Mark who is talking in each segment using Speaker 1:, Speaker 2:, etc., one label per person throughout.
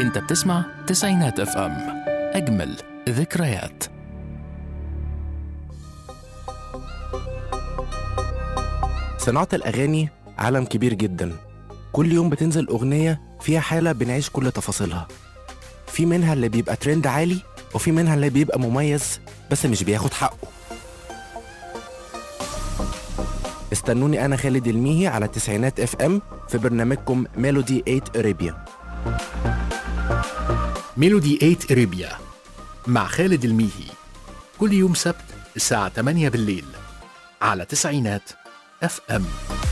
Speaker 1: انت بتسمع تسعينات اف ام اجمل ذكريات
Speaker 2: صناعة الأغاني عالم كبير جدا كل يوم بتنزل أغنية فيها حالة بنعيش كل تفاصيلها في منها اللي بيبقى ترند عالي وفي منها اللي بيبقى مميز بس مش بياخد حقه استنوني أنا خالد الميهي على تسعينات اف ام في برنامجكم ميلودي 8 اريبيا
Speaker 1: ميلودي 8 اريبيا مع خالد الميهي كل يوم سبت الساعة 8 بالليل على تسعينات اف ام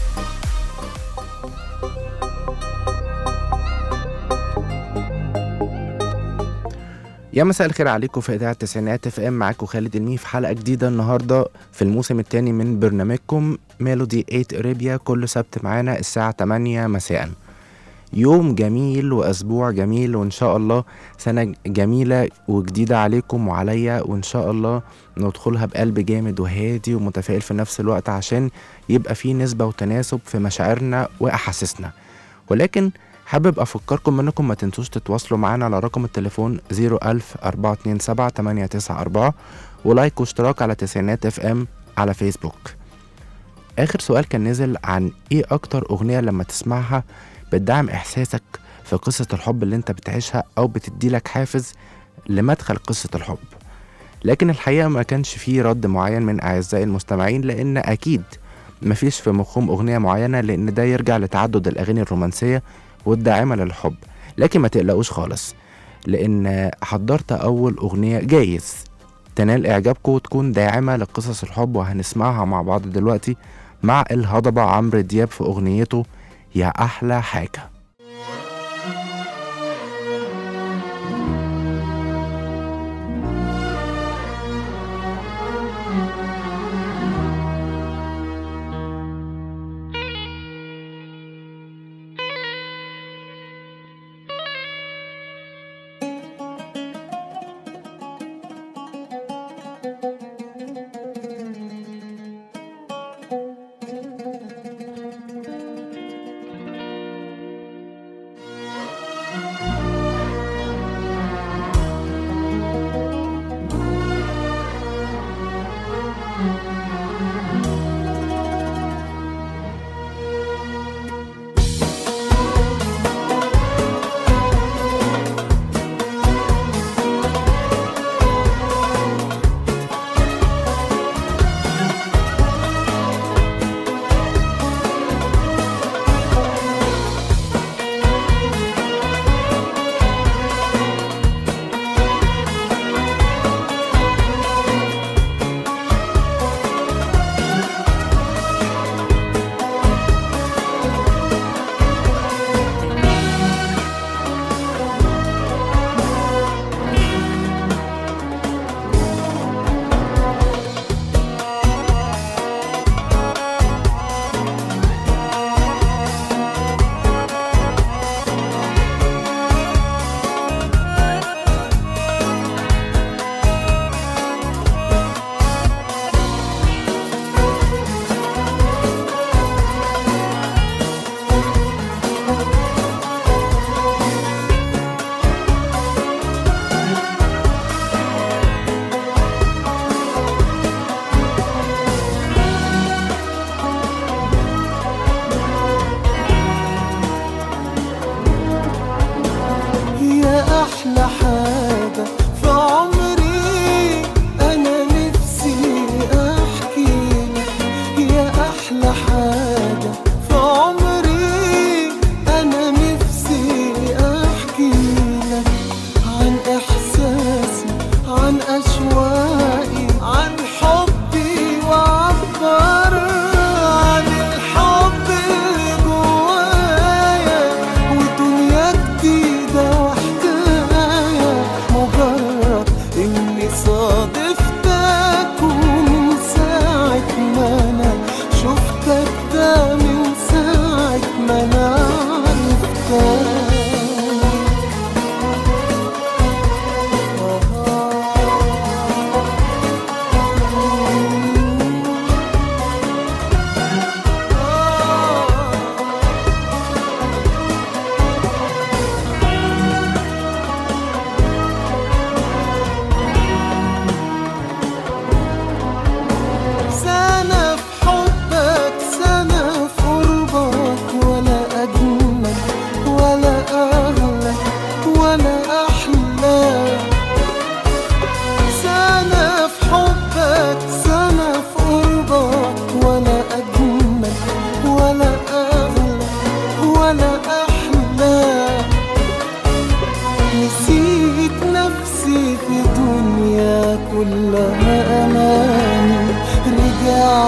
Speaker 2: يا مساء الخير عليكم في إذاعة التسعينات اف ام معاكم خالد الميهي في حلقة جديدة النهاردة في الموسم الثاني من برنامجكم ميلودي 8 اريبيا كل سبت معانا الساعة 8 مساءً يوم جميل وأسبوع جميل وإن شاء الله سنة جميلة وجديدة عليكم وعليا وإن شاء الله ندخلها بقلب جامد وهادي ومتفائل في نفس الوقت عشان يبقى في نسبة وتناسب في مشاعرنا وأحاسيسنا ولكن حابب أفكركم إنكم ما تنسوش تتواصلوا معانا على رقم التليفون 01000 427 894 ولايك واشتراك على تسعينات اف ام على فيسبوك آخر سؤال كان نزل عن إيه أكتر أغنية لما تسمعها بتدعم إحساسك في قصة الحب اللي أنت بتعيشها أو بتديلك حافز لمدخل قصة الحب لكن الحقيقة ما كانش فيه رد معين من أعزائي المستمعين لأن أكيد مفيش في مخهم أغنية معينة لأن ده يرجع لتعدد الأغاني الرومانسية والداعمة للحب لكن ما تقلقوش خالص لأن حضرت أول أغنية جايز تنال إعجابكم وتكون داعمة لقصص الحب وهنسمعها مع بعض دلوقتي مع الهضبة عمرو دياب في أغنيته يا أحلى حاجة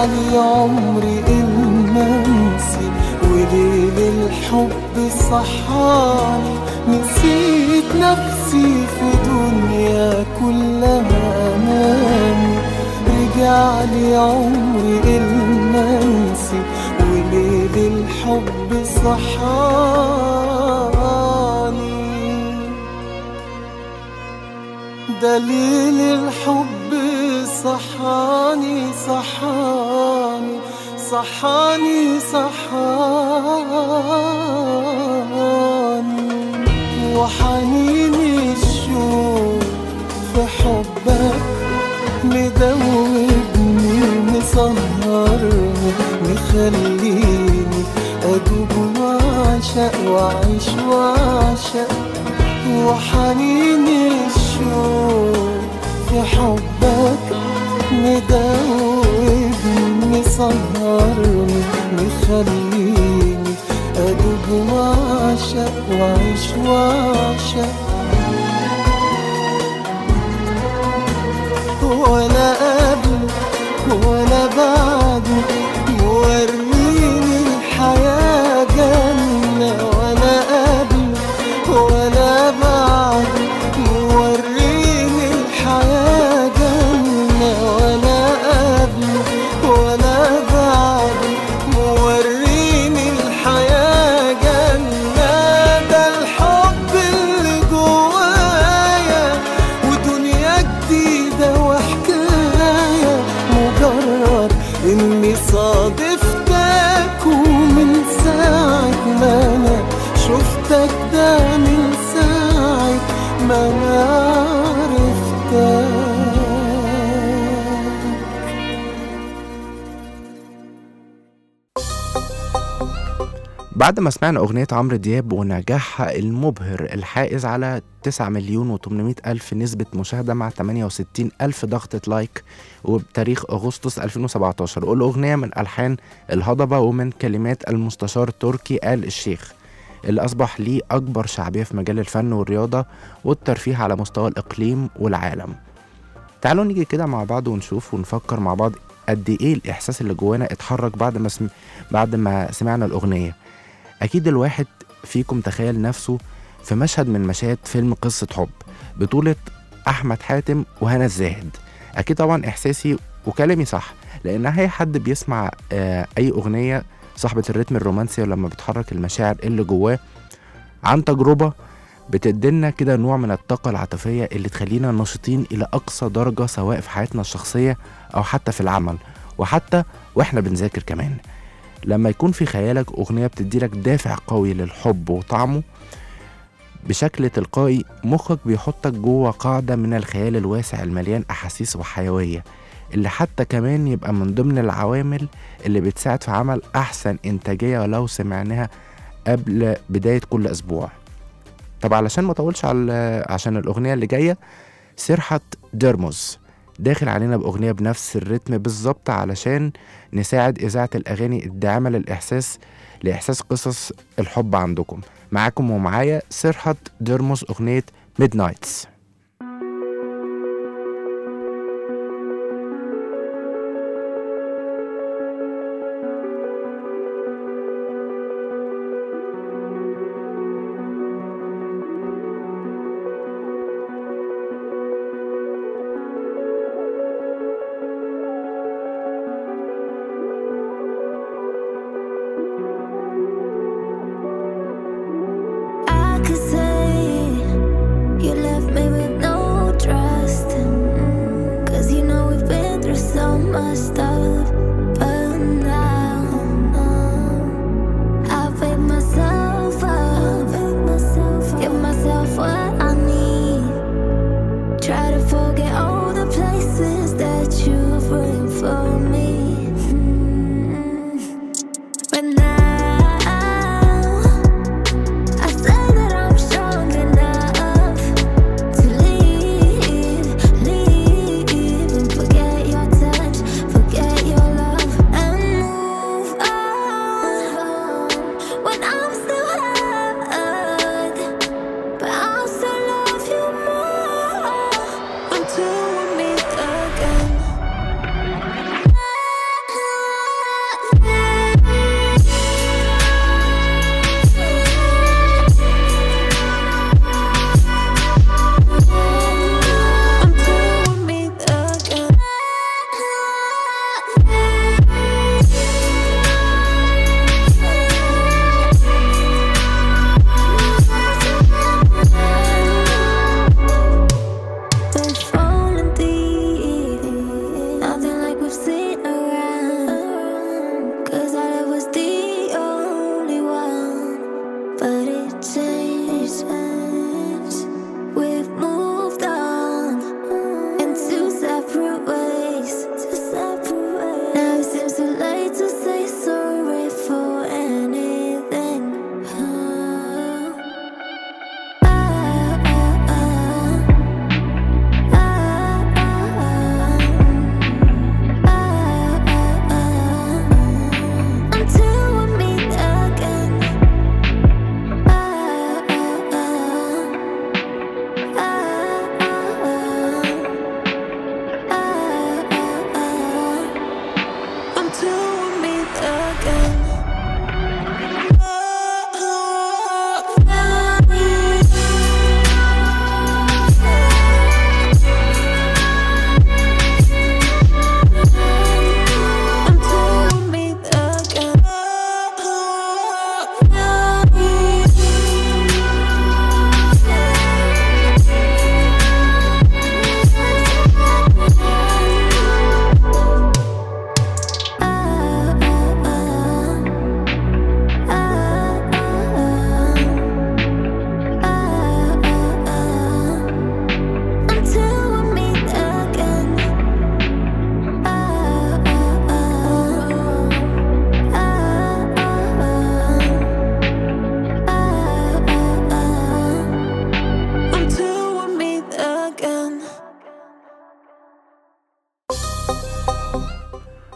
Speaker 3: علي عمري المنسي وليل الحب صحاني نسيت نفسي في دنيا كلها أمامي رجع لي عمري المنسي وليل الحب صحاني دليل الحب صحاني صحاني صحاني صحاني وحنين الشوق في حبك مدوبني مسهرني مخليني أدوب وأعشق وأعيش وأعشق وحنين الشوق في حبك مدوبني مسهرني مخليني أدوب وأعشق وأعيش وأعشق ولا قبل ولا بعد موريني الحياة جنة ولا قبل ولا بعد موريني الحياة جنة ولا قبل ولا بعد موريني الحياة جنة ده الحب اللي جوايا ودنيا جديدة وحكاية مجرد إني صادفتك ومن ساعة ما أنا شفتك ده من ساعة ما أنا عرفتك
Speaker 2: بعد ما سمعنا أغنية عمرو دياب ونجاحها المبهر الحائز على 9 مليون و800 ألف نسبة مشاهدة مع 68 ألف ضغطة لايك وبتاريخ أغسطس 2017 والأغنية من ألحان الهضبة ومن كلمات المستشار تركي آل الشيخ اللي أصبح ليه أكبر شعبية في مجال الفن والرياضة والترفيه على مستوى الإقليم والعالم تعالوا نيجي كده مع بعض ونشوف ونفكر مع بعض قد إيه الإحساس اللي جوانا اتحرك بعد ما سم... بعد ما سمعنا الأغنية أكيد الواحد فيكم تخيل نفسه في مشهد من مشاهد فيلم قصة حب بطولة أحمد حاتم وهنا الزاهد أكيد طبعا إحساسي وكلامي صح لأن أي حد بيسمع آه، أي أغنية صاحبة الريتم الرومانسي ولما بتحرك المشاعر اللي جواه عن تجربة بتدينا كده نوع من الطاقة العاطفية اللي تخلينا نشيطين إلى أقصى درجة سواء في حياتنا الشخصية أو حتى في العمل وحتى وإحنا بنذاكر كمان لما يكون في خيالك أغنية بتديلك دافع قوي للحب وطعمه بشكل تلقائي مخك بيحطك جوه قاعدة من الخيال الواسع المليان أحاسيس وحيوية اللي حتى كمان يبقى من ضمن العوامل اللي بتساعد في عمل أحسن إنتاجية ولو سمعناها قبل بداية كل أسبوع طب علشان ما اطولش على عشان الأغنية اللي جاية سرحة ديرموس داخل علينا بأغنية بنفس الريتم بالظبط علشان نساعد إذاعة الأغاني الداعمة للإحساس لإحساس قصص الحب عندكم معاكم ومعايا سرحة ديرموس أغنية ميد نايتس
Speaker 4: I could say you left me with no trust. Cause you know we've been through so much stuff. But now I pick myself up. Give myself what I need. Try to forget all the places that you've ruined for me. But now I say that I'm strong enough to leave, leave, and forget your touch, forget your love, and move on. When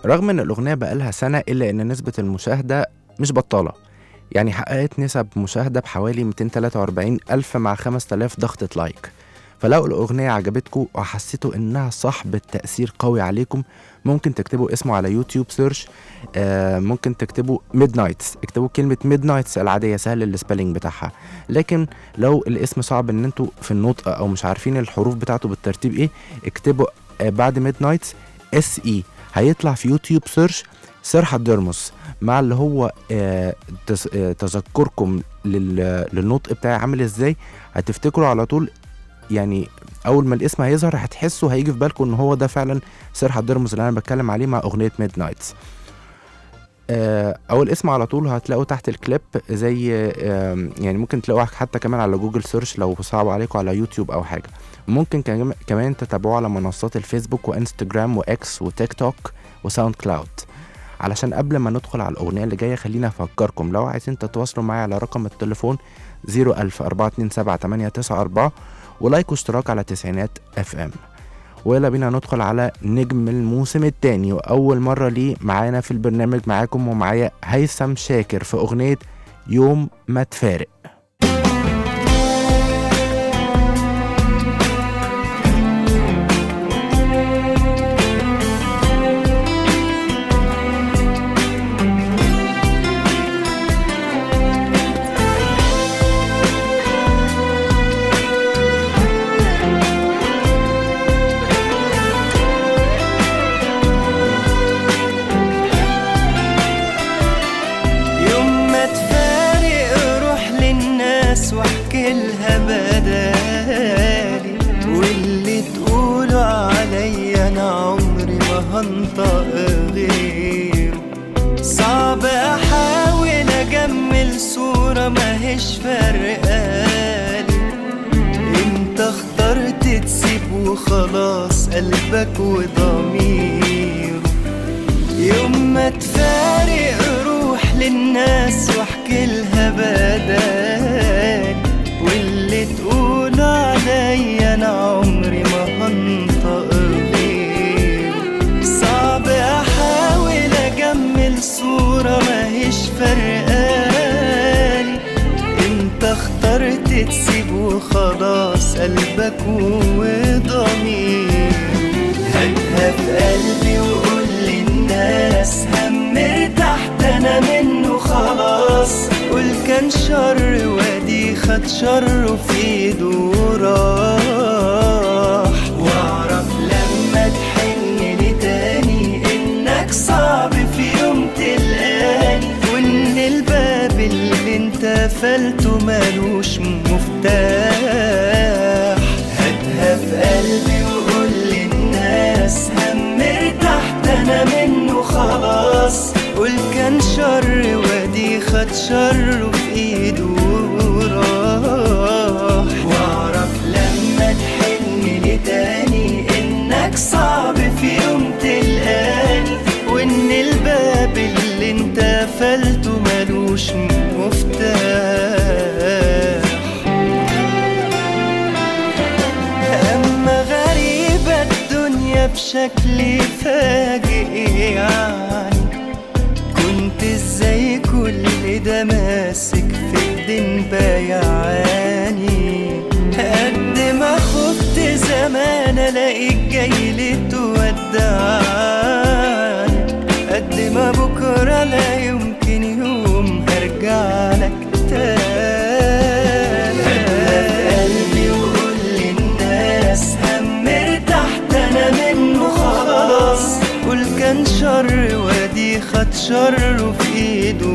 Speaker 2: رغم ان الاغنيه بقالها سنه الا ان نسبه المشاهده مش بطاله يعني حققت نسب مشاهده بحوالي 243 الف مع 5000 ضغطه لايك فلو الأغنية عجبتكم وحسيتوا إنها صاحبة تأثير قوي عليكم ممكن تكتبوا اسمه على يوتيوب سيرش آه ممكن تكتبوا ميد نايتس اكتبوا كلمة ميد نايتس العادية سهل السبيلنج بتاعها لكن لو الاسم صعب ان انتوا في النطق او مش عارفين الحروف بتاعته بالترتيب ايه اكتبوا آه بعد ميد نايتس اس اي هيطلع في يوتيوب سيرش سرحة درمس مع اللي هو آه تز- آه، تذكركم لل- للنطق بتاعي عامل ازاي هتفتكروا على طول يعني اول ما الاسم هيظهر هتحسوا هيجي في بالكم ان هو ده فعلا سرحة درمس اللي انا بتكلم عليه مع اغنية ميد نايتس آه، اول اسم على طول هتلاقوه تحت الكليب زي آم، يعني ممكن تلاقوه حتى كمان على جوجل سيرش لو صعب عليكم على يوتيوب او حاجه ممكن كم- كمان تتابعوه على منصات الفيسبوك وانستجرام واكس وتيك توك وساوند كلاود علشان قبل ما ندخل على الاغنيه اللي جايه خلينا افكركم لو عايزين تتواصلوا معايا على رقم التليفون 01000 427 ولايك واشتراك على تسعينات اف ام ويلا بينا ندخل على نجم الموسم الثاني واول مره ليه معانا في البرنامج معاكم ومعايا هيثم شاكر في اغنيه يوم ما تفارق
Speaker 3: يوم ما تفارق روح للناس واحكي لها بدالي واللي تقولوا عليا انا عمري ما هنطق غيره صعب احاول اجمل صورة ماهيش فارقالي انت اخترت تسيب وخلاص قلبك وضميره يوم ما تفارق روح للناس واحكي لها بدال واللي تقول عليا انا عمري ما هنطق غيره صعب احاول اجمل صورة ماهيش فرقالي انت اخترت تسيب وخلاص قلبك وضمير هاتها في قلبي وقول للناس هم ارتحت انا منه خلاص قول كان شر وادي خد شره في ايده وراح واعرف لما تحن لي تاني انك صعب في يوم تلقاني وان الباب اللي انت قفلته مالوش مفتاح هاتها في قلبي وقول للناس هم ارتحت انا منه خلاص قول كان شر وادي خد شره في ايده وراح واعرف لما تحن لي تاني انك صعب في يوم تلقاني وان الباب اللي انت قفلته ملوش مفتاح أما غريبة الدنيا بشكل فاجئ يعني كنت ازاي كل ده ماسك في ايدين بايعاني قد ما خفت زمان الاقيك جاي لي تودعني قد ما بكره لا يمكن يوم هرجع لك تاني قلبي وقول للناس هم ارتحت انا منه خلاص قول كان شر وادي خد شره في ايده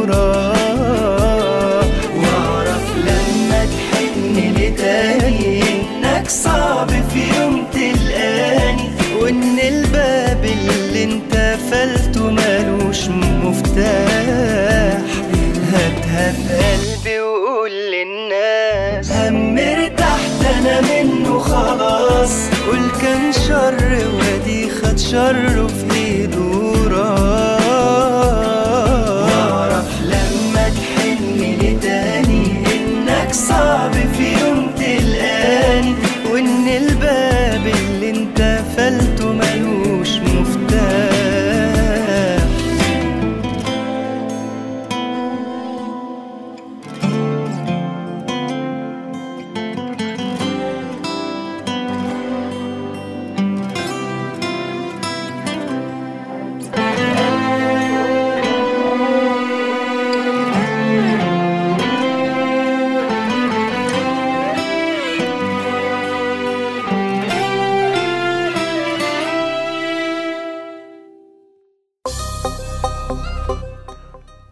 Speaker 3: وراح واعرف لما تحن لي تاني انك صعب في يوم تلقاني وان الباب اللي انت قفلته مالوش مفتاح هاتها في قلبي وقول للناس هم ارتحت انا منه خلاص قول كان شر وادي خد شره في ايده وراح واعرف لما تحن لي تاني انك صعب في يوم تلقاني وان الباب اللي انت قفلته ملوش مفتاح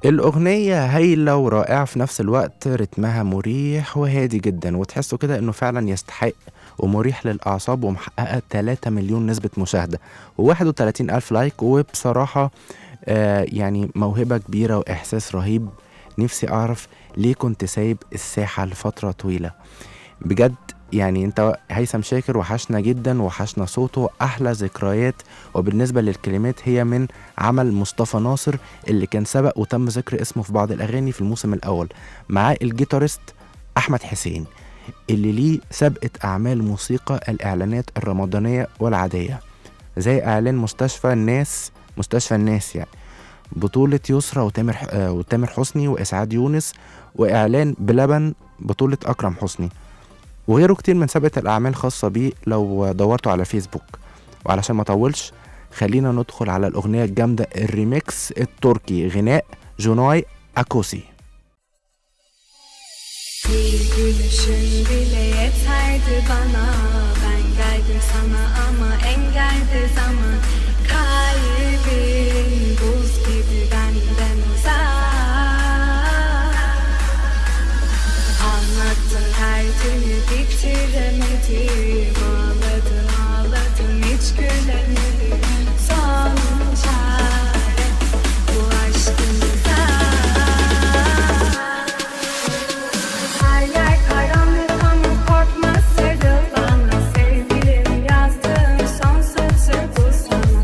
Speaker 2: الأغنية هايلة ورائعة في نفس الوقت رتمها مريح وهادي جدا وتحسوا كده إنه فعلا يستحق ومريح للأعصاب ومحققة 3 مليون نسبة مشاهدة و31 ألف لايك وبصراحة آه يعني موهبة كبيرة وإحساس رهيب نفسي أعرف ليه كنت سايب الساحة لفترة طويلة بجد يعني انت هيثم شاكر وحشنا جدا وحشنا صوته احلى ذكريات وبالنسبه للكلمات هي من عمل مصطفى ناصر اللي كان سبق وتم ذكر اسمه في بعض الاغاني في الموسم الاول معاه الجيتارست احمد حسين اللي ليه سابقه اعمال موسيقى الاعلانات الرمضانيه والعاديه زي اعلان مستشفى الناس مستشفى الناس يعني بطولة يسرى وتامر آه، وتامر حسني وإسعاد يونس وإعلان بلبن بطولة أكرم حسني وغيره كتير من سابقة الأعمال خاصة بيه لو دورتوا على فيسبوك وعلشان ما أطولش خلينا ندخل على الأغنية الجامدة الريميكس التركي غناء جوناي أكوسي
Speaker 5: Bir gülüşün bile yeterdi bana Ben geldim sana ama engelde zaman Kalbin buz gibi benden uzak Anlattın her günü bitiremedim Ağladım ağladım hiç gülemedim Son çare bu aşkımıza her yer karanlık ama korkma sarıl bana Sevgilim yazdığım son satır bu sana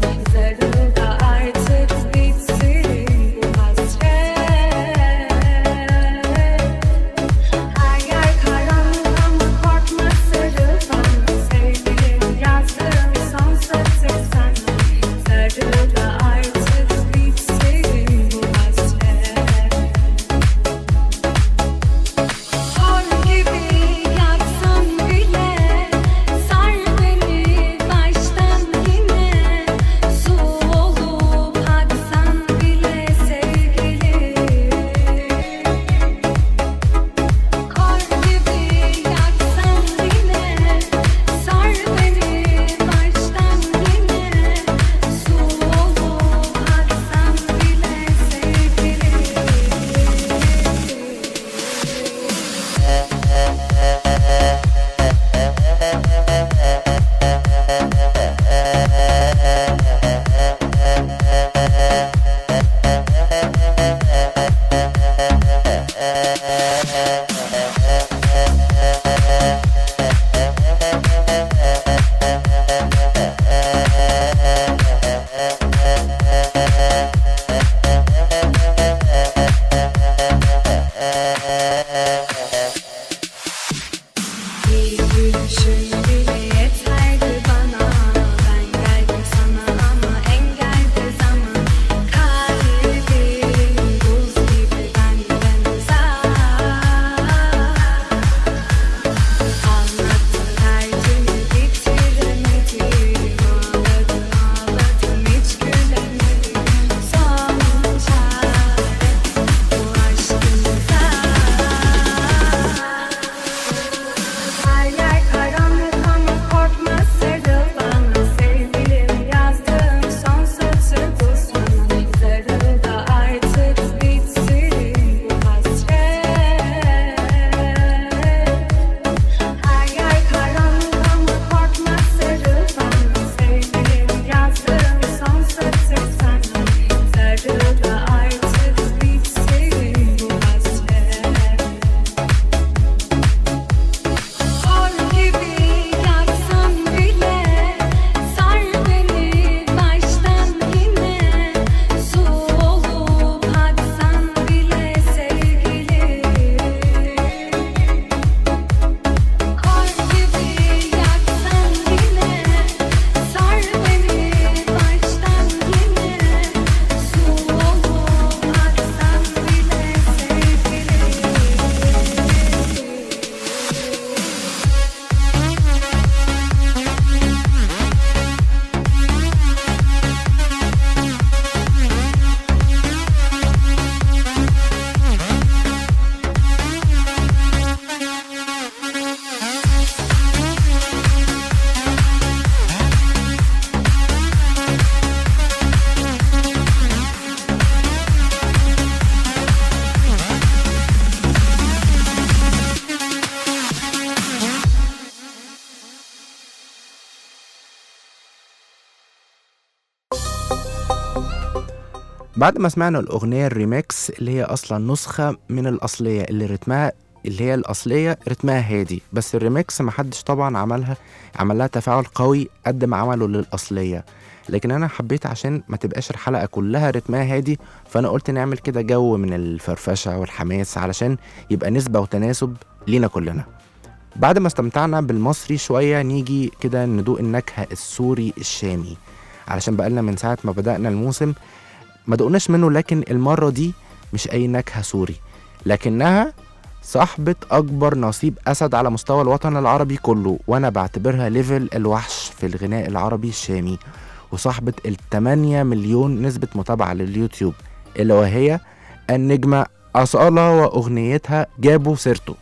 Speaker 2: بعد ما سمعنا الأغنية الريميكس اللي هي أصلا نسخة من الأصلية اللي رتمها اللي هي الأصلية رتمها هادي بس الريميكس محدش طبعا عملها عمل لها تفاعل قوي قد ما عمله للأصلية لكن أنا حبيت عشان ما تبقاش الحلقة كلها رتمها هادي فأنا قلت نعمل كده جو من الفرفشة والحماس علشان يبقى نسبة وتناسب لينا كلنا بعد ما استمتعنا بالمصري شوية نيجي كده ندوق النكهة السوري الشامي علشان بقالنا من ساعة ما بدأنا الموسم ما دقناش منه لكن المرة دي مش أي نكهة سوري لكنها صاحبة أكبر نصيب أسد على مستوى الوطن العربي كله وأنا بعتبرها ليفل الوحش في الغناء العربي الشامي وصاحبة التمانية مليون نسبة متابعة لليوتيوب اللي وهي النجمة أصالة وأغنيتها جابوا سيرته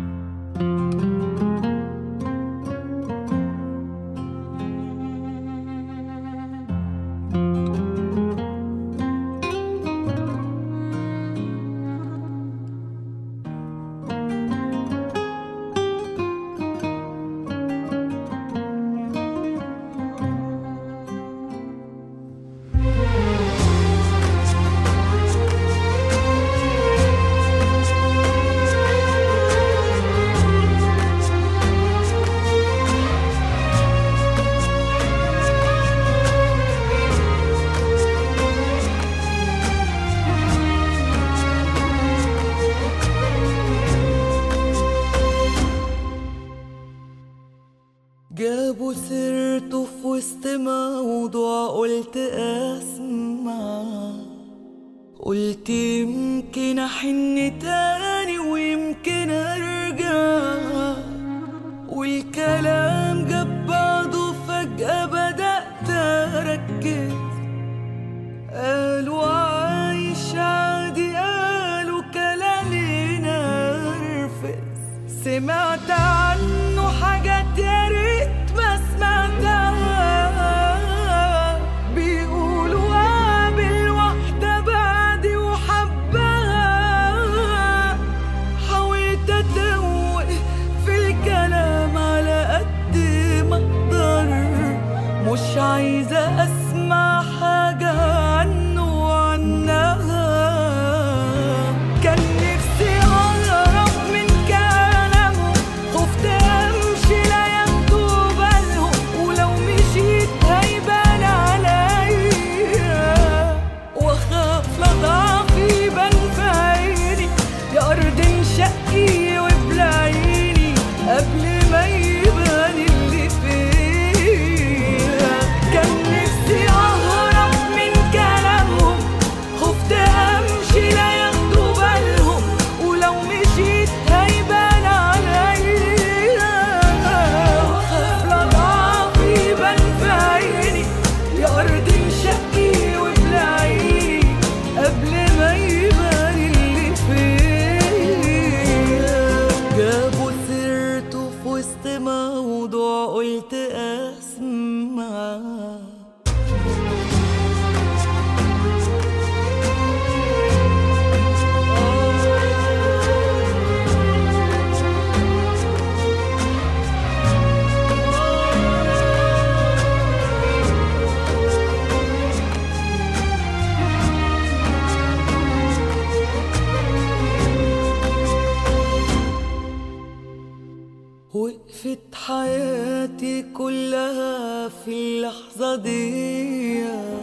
Speaker 3: جابوا سيرته في وسط موضوع قلت اسمع قلت يمكن احن تاني ويمكن ارجع والكلام جاب بعضه فجأة بدأت اركز قالوا عايش عادي قالوا كلامي نرفز سمعت عنه حاجات يا ريت ما سمعتها بيقولوا قابل واحدة بعدي وحبها حاولت اتوه في الكلام على قد ما اقدر مش عايزة اسمع حاجة عنه وعنها كان نفسي اهرب من كلامه خفت امشي لا ياخدوا بالهم ولو مشيت هيبان عليا واخاف لا ضعفي يبان في عيني يا ارض انشقي وابلعيني قبل ما يبان اللي فيها كان نفسي اهرب من كلامهم خفت امشي لا ياخدوا بالهم ولو مشيت هيبان عليا واخاف لا ضعفي يبان في عيني يا ارض انشقي وابلعيني قبل ما يبان اللي فيا جابوا سيرته في وسط موضوع قلت اسمع وقفت حياتي كلها في اللحظة دي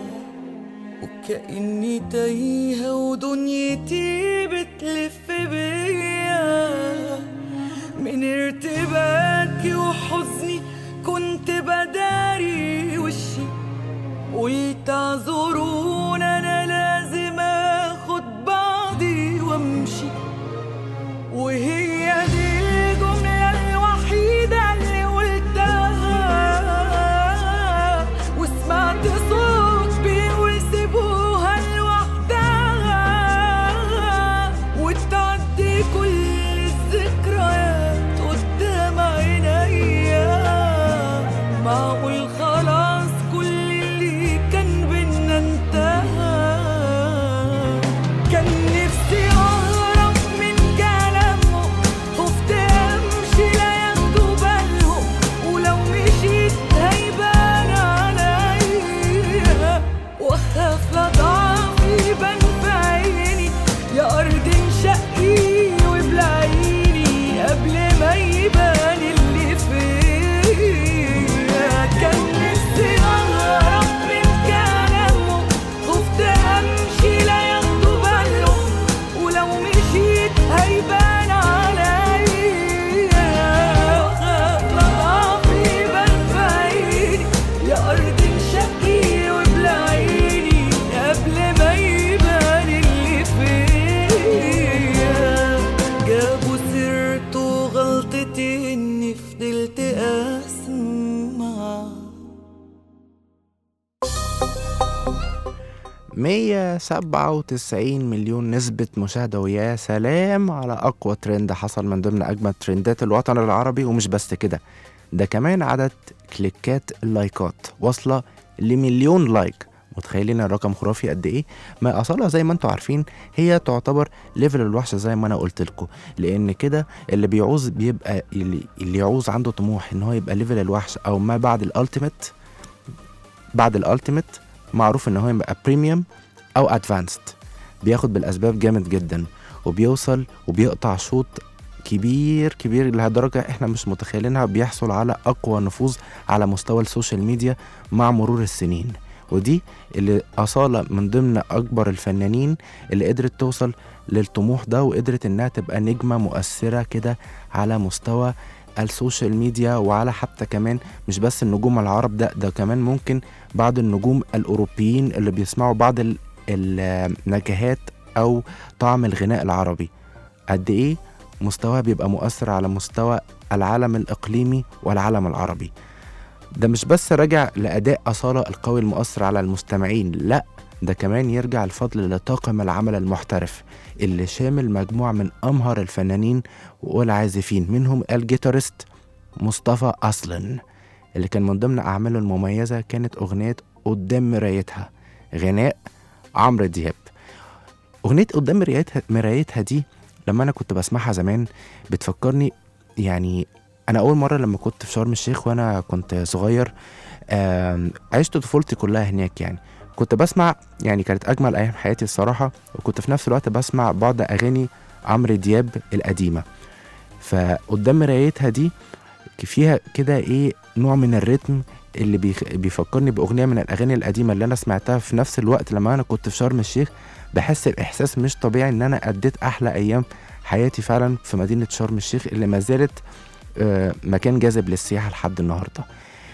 Speaker 3: وكأني تايهة ودنيتي بتلف بيا من ارتباكي وحزني كنت بداري وشي قلت اعذرون انا لازم اخد بعضي وامشي وهي دي الجملة الوحيدة اللي قلتها وسمعت صوت بيقول سيبوها لوحدها والتعب
Speaker 2: 197 مليون نسبة مشاهدة ويا سلام على أقوى ترند حصل من ضمن أجمل ترندات الوطن العربي ومش بس كده ده كمان عدد كليكات اللايكات واصلة لمليون لايك متخيلين الرقم خرافي قد ايه ما اصلها زي ما انتم عارفين هي تعتبر ليفل الوحش زي ما انا قلت لكم لان كده اللي بيعوز بيبقى اللي, اللي يعوز عنده طموح ان هو يبقى ليفل الوحش او ما بعد الالتيميت بعد الالتيميت معروف ان هو يبقى بريميوم او ادفانسد بياخد بالاسباب جامد جدا وبيوصل وبيقطع شوط كبير كبير لدرجة احنا مش متخيلينها بيحصل على اقوى نفوذ على مستوى السوشيال ميديا مع مرور السنين ودي اللي أصالة من ضمن أكبر الفنانين اللي قدرت توصل للطموح ده وقدرت إنها تبقى نجمة مؤثرة كده على مستوى السوشيال ميديا وعلى حتى كمان مش بس النجوم العرب ده ده كمان ممكن بعض النجوم الأوروبيين اللي بيسمعوا بعض ال- النكهات أو طعم الغناء العربي قد إيه مستواها بيبقى مؤثر على مستوى العالم الإقليمي والعالم العربي ده مش بس راجع لأداء أصالة القوي المؤثر على المستمعين لا ده كمان يرجع الفضل لطاقم العمل المحترف اللي شامل مجموعة من أمهر الفنانين والعازفين منهم الجيتارست مصطفى أصلا اللي كان من ضمن أعماله المميزة كانت أغنية قدام مرايتها غناء عمرو دياب أغنية قدام مرايتها, مرايتها دي لما أنا كنت بسمعها زمان بتفكرني يعني انا اول مره لما كنت في شرم الشيخ وانا كنت صغير آم، عشت طفولتي كلها هناك يعني كنت بسمع يعني كانت اجمل ايام حياتي الصراحه وكنت في نفس الوقت بسمع بعض اغاني عمرو دياب القديمه فقدام مرايتها دي فيها كده ايه نوع من الريتم اللي بيخ... بيفكرني باغنيه من الاغاني القديمه اللي انا سمعتها في نفس الوقت لما انا كنت في شرم الشيخ بحس باحساس مش طبيعي ان انا اديت احلى ايام حياتي فعلا في مدينه شرم الشيخ اللي ما زالت آه، مكان جاذب للسياحة لحد النهاردة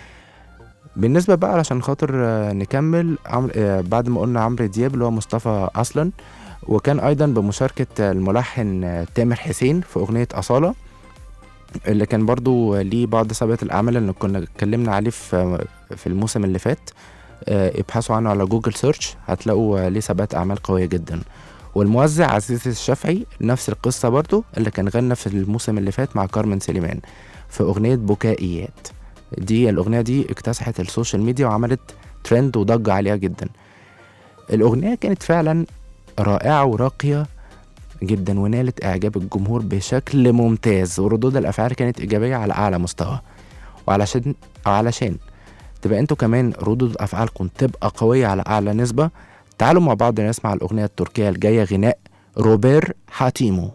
Speaker 2: بالنسبة بقى علشان خاطر آه، نكمل عمر... آه، بعد ما قلنا عمرو دياب اللي هو مصطفى أصلا وكان أيضا بمشاركة آه، الملحن آه، تامر حسين في أغنية أصالة اللي كان برضو آه، ليه بعض سابقة الأعمال اللي كنا اتكلمنا عليه في آه، في الموسم اللي فات آه، ابحثوا عنه على جوجل سيرش هتلاقوا آه، ليه سابقة أعمال قوية جدا والموزع عزيز الشافعي نفس القصة برضو اللي كان غنى في الموسم اللي فات مع كارمن سليمان في أغنية بكائيات دي الأغنية دي اكتسحت السوشيال ميديا وعملت ترند وضجة عالية جدا الأغنية كانت فعلا رائعة وراقية جدا ونالت إعجاب الجمهور بشكل ممتاز وردود الأفعال كانت إيجابية على أعلى مستوى وعلشان أو علشان تبقى انتوا كمان ردود أفعالكم تبقى قوية على أعلى نسبة تعالوا مع بعض نسمع الأغنية التركية الجاية غناء روبير حاتيمو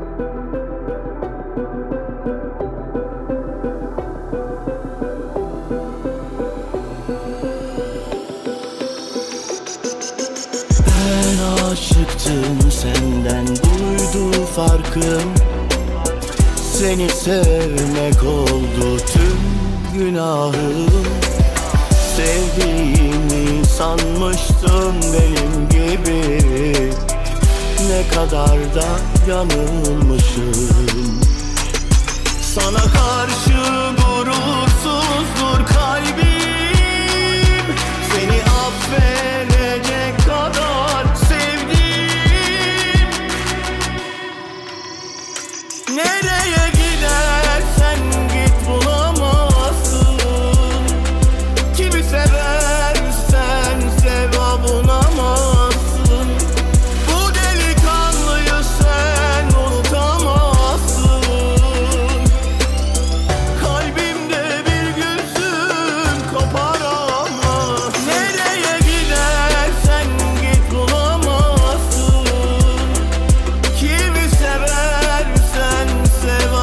Speaker 3: Ben aşıktım senden buydu farkım Seni sevmek oldu tüm günahım Sevdiğimi sanmıştım benim gibi Ne kadar da yanılmışım Sana karşı gurursuzdur kalbim Seni affedecek kadar sevdim Nereye gidersen git bulamazsın Kimi seversen sev avunamazsın Bu delikanlıyı sen unutamazsın Kalbimde bir gülsün koparamaz Nereye gidersen git bulamazsın Kimi seversen sev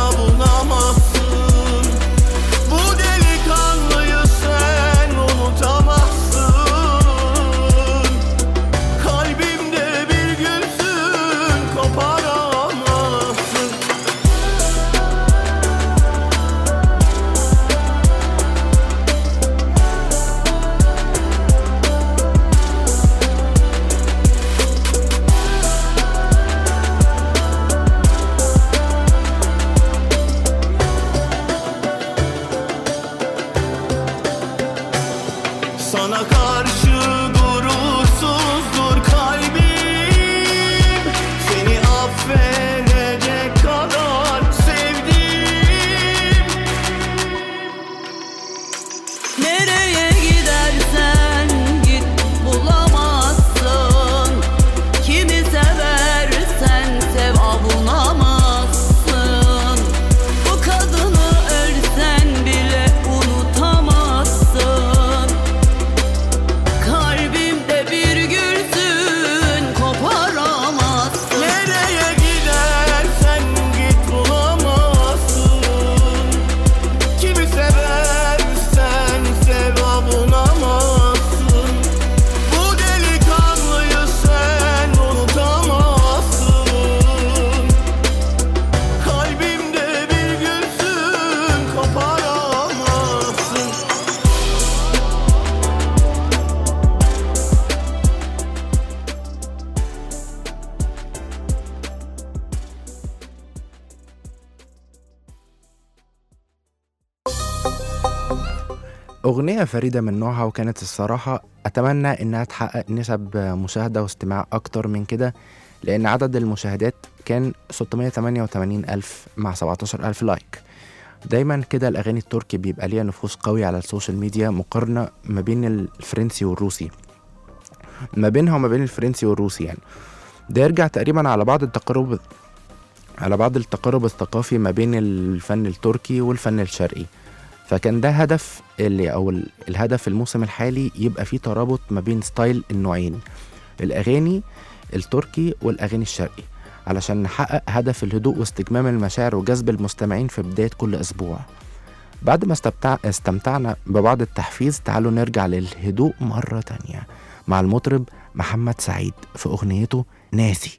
Speaker 2: أغنية فريدة من نوعها وكانت الصراحة أتمنى إنها تحقق نسب مشاهدة واستماع أكتر من كده لأن عدد المشاهدات كان 688 ألف مع 17 ألف لايك دايما كده الأغاني التركي بيبقى ليها نفوذ قوي على السوشيال ميديا مقارنة ما بين الفرنسي والروسي ما بينها وما بين الفرنسي والروسي يعني ده يرجع تقريبا على بعض التقارب على بعض التقارب الثقافي ما بين الفن التركي والفن الشرقي فكان ده هدف اللي او ال- الهدف الموسم الحالي يبقى فيه ترابط ما بين ستايل النوعين الاغاني التركي والاغاني الشرقي علشان نحقق هدف الهدوء واستجمام المشاعر وجذب المستمعين في بداية كل أسبوع بعد ما استمتع... استمتعنا ببعض التحفيز تعالوا نرجع للهدوء مرة تانية مع المطرب محمد سعيد في أغنيته ناسي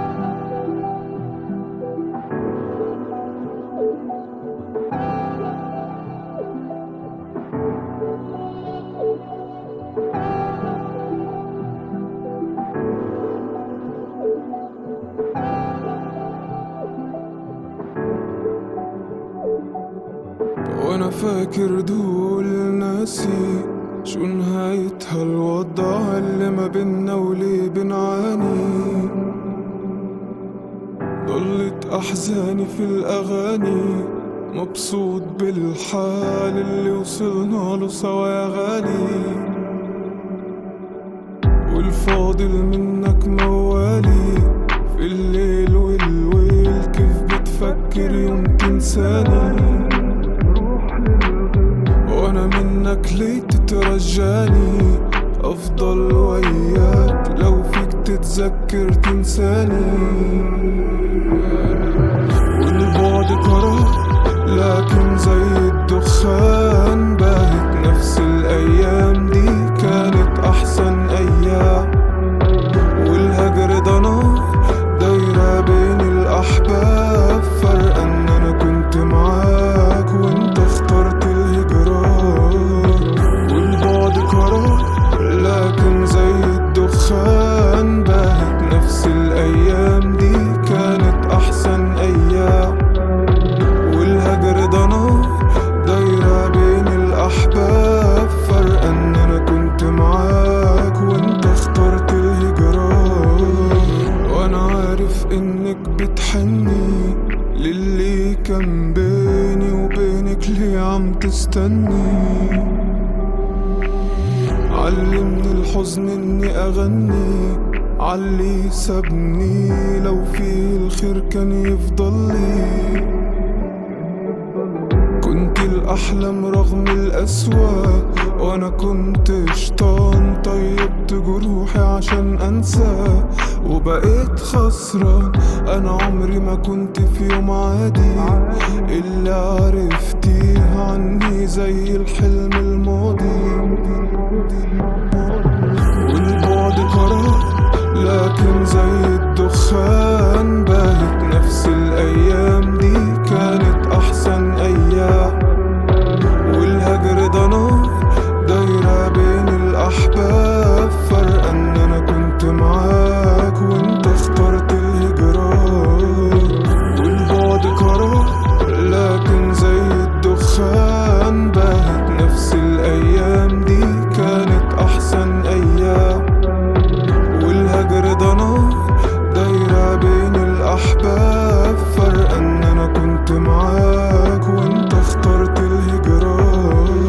Speaker 6: وانا فاكر دول ناسي شو نهايتها الوضع اللي ما بينا وليه بنعاني ضلت احزاني في الاغاني مبسوط بالحال اللي وصلنا له سوا يا غالي والفاضل منك موالي في الليل والويل كيف بتفكر يوم تنساني وانا منك ليه تترجاني افضل وياك لو فيك تتذكر تنساني والبعد قرار لكن زي الدخان باهت نفس الايام دي كانت احسن ايام والهجر ده نار دايرة بين الأحباب فرق إن أنا كنت معاك وأنت اخترت الهجران والبعد قرار لكن زي الدخان باهت نفس الأيام دي كانت أحسن أيام والهجر ده نار دايرة بين الأحباب فرق إن أنا كنت معاك وأنت اخترت الهجران وأنا عارف إنك بتحني للي كان بيني وبينك ليه عم تستني علمني الحزن إني أغني علي سابني لو في الخير كان يفضل لي كنت الأحلام رغم الأسوأ وأنا كنت شيطان طيبت جروحي عشان أنسى وبقيت خسران أنا عمري ما كنت في يوم عادي اللي عرفتيه عني زي الحلم الماضي والبعد قرار لكن زي الدخان باهت نفس الأيام دي كانت أحسن أيام والهجر ده نار دايرة بين الأحباب فرق إن أنا كنت معاك وأنت اخترت الهجران والبعد قرار لكن زي الدخان باهت نفس الأيام دي كانت أحسن أيام والهجر ده نار دايرة بين الأحباب فرق إن أنا كنت معاك وأنت اخترت الهجران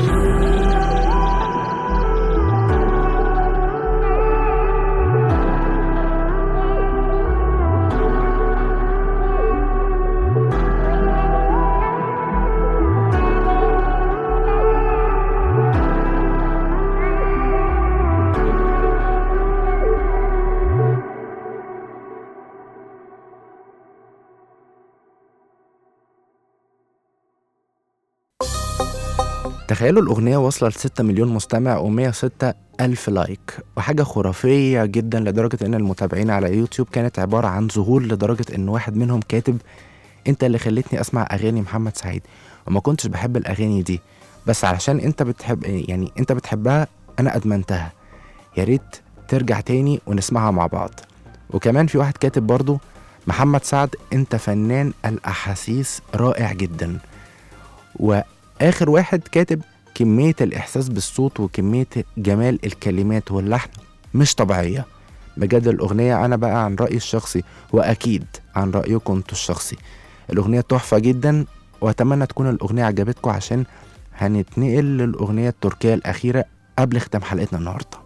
Speaker 2: تخيلوا الأغنية واصلة ل 6 مليون مستمع و106 ألف لايك وحاجة خرافية جدا لدرجة إن المتابعين على يوتيوب كانت عبارة عن ذهول لدرجة إن واحد منهم كاتب أنت اللي خلتني أسمع أغاني محمد سعيد وما كنتش بحب الأغاني دي بس علشان أنت بتحب يعني أنت بتحبها أنا أدمنتها يا ريت ترجع تاني ونسمعها مع بعض وكمان في واحد كاتب برضو محمد سعد أنت فنان الأحاسيس رائع جدا وآخر واحد كاتب كمية الإحساس بالصوت وكمية جمال الكلمات واللحن مش طبيعية بجد الأغنية أنا بقى عن رأيي الشخصي وأكيد عن رأيكم انتوا الشخصي الأغنية تحفة جدا وأتمنى تكون الأغنية عجبتكم عشان هنتنقل للأغنية التركية الأخيرة قبل ختام حلقتنا النهارده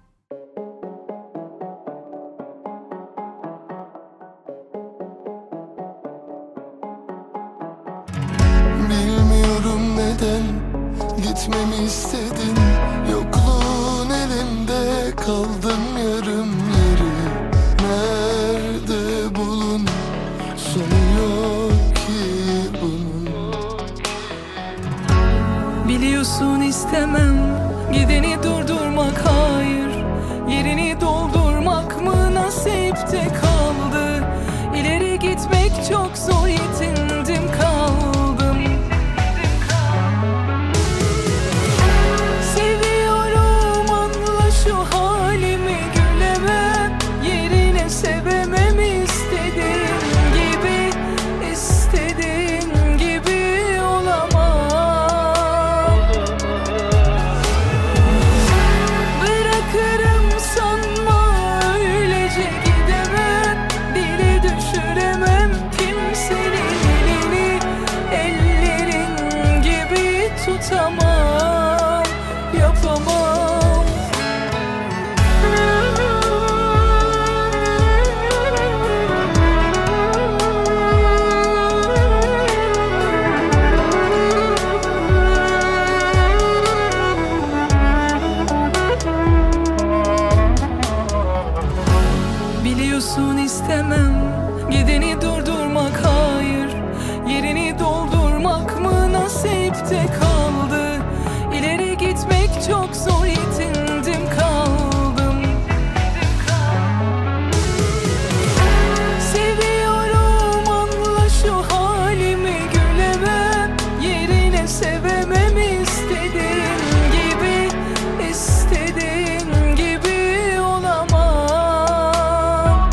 Speaker 7: Bilmiyorum neden gitmemi istedin Yokluğun elimde kaldım yarım yarı Nerede bulun sonu yok ki bunun
Speaker 8: Biliyorsun istemem Gideni durdurmak hayır Yerini doldurmak mı nasipte kaldı İleri gitmek çok zor yetindim kaldım Seviyorum anla şu halimi gülemem Yerine sevemem istediğim gibi istediğin gibi olamam Bırakırım sanma öylece gidemem Dili düşüremem kimsenin elini Ellerin gibi tutamam Yapamam Biliyorsun istemem Gideni durdurmak hayır Yerini doldurmak mı nasipte kaldı İleri gitmek çok zor yetindim kaldım Seviyorum anla şu halimi gülemem Yerine sevemem istediğin gibi istediğin gibi olamam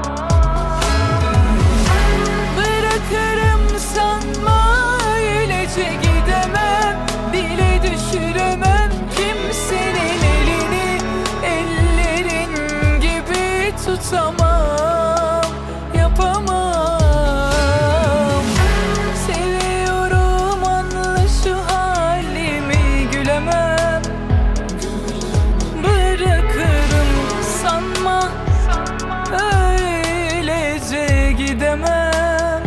Speaker 8: Bırakırım sanma öylece gidemem Dile düşüremem kimsenin elini Ellerin gibi tutamam Yapamam Seviyorum anla şu halimi gülemem Bırakırım sanma öylece gidemem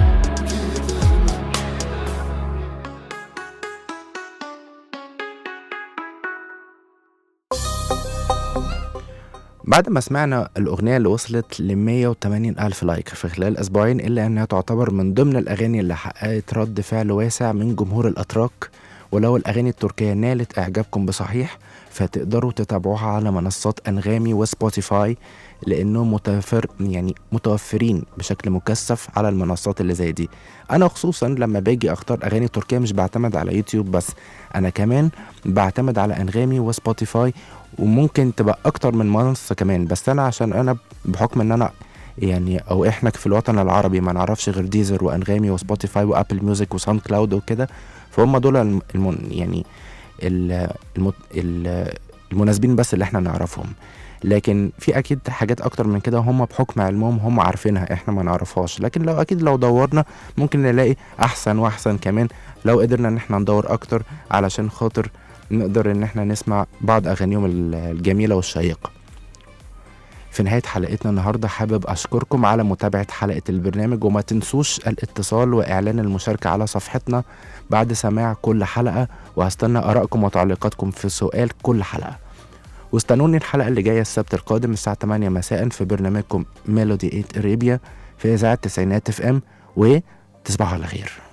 Speaker 2: بعد ما سمعنا الأغنية اللي وصلت ل 180 ألف لايك في خلال أسبوعين إلا أنها تعتبر من ضمن الأغاني اللي حققت رد فعل واسع من جمهور الأتراك ولو الأغاني التركية نالت إعجابكم بصحيح فتقدروا تتابعوها على منصات أنغامي وسبوتيفاي لأنهم متوفر يعني متوفرين بشكل مكثف على المنصات اللي زي دي أنا خصوصا لما باجي أختار أغاني تركية مش بعتمد على يوتيوب بس أنا كمان بعتمد على أنغامي وسبوتيفاي وممكن تبقى اكتر من منصه كمان بس انا عشان انا بحكم ان انا يعني او احنا في الوطن العربي ما نعرفش غير ديزر وانغامي وسبوتيفاي وابل ميوزك وساوند كلاود وكده فهم دول الم الم يعني ال- الم ال- المناسبين بس اللي احنا نعرفهم لكن في اكيد حاجات اكتر من كده هم بحكم علمهم هم عارفينها احنا ما نعرفهاش لكن لو اكيد لو دورنا ممكن نلاقي احسن واحسن كمان لو قدرنا ان احنا ندور اكتر علشان خاطر نقدر ان احنا نسمع بعض اغانيهم ال- الجميله والشيقه في نهاية حلقتنا النهاردة حابب أشكركم على متابعة حلقة البرنامج وما تنسوش الاتصال وإعلان المشاركة على صفحتنا بعد سماع كل حلقة وهستنى آرائكم وتعليقاتكم في سؤال كل حلقة واستنوني الحلقة اللي جاية السبت القادم الساعة 8 مساء في برنامجكم ميلودي 8 اريبيا في إذاعة تسعينات اف ام وتصبحوا على خير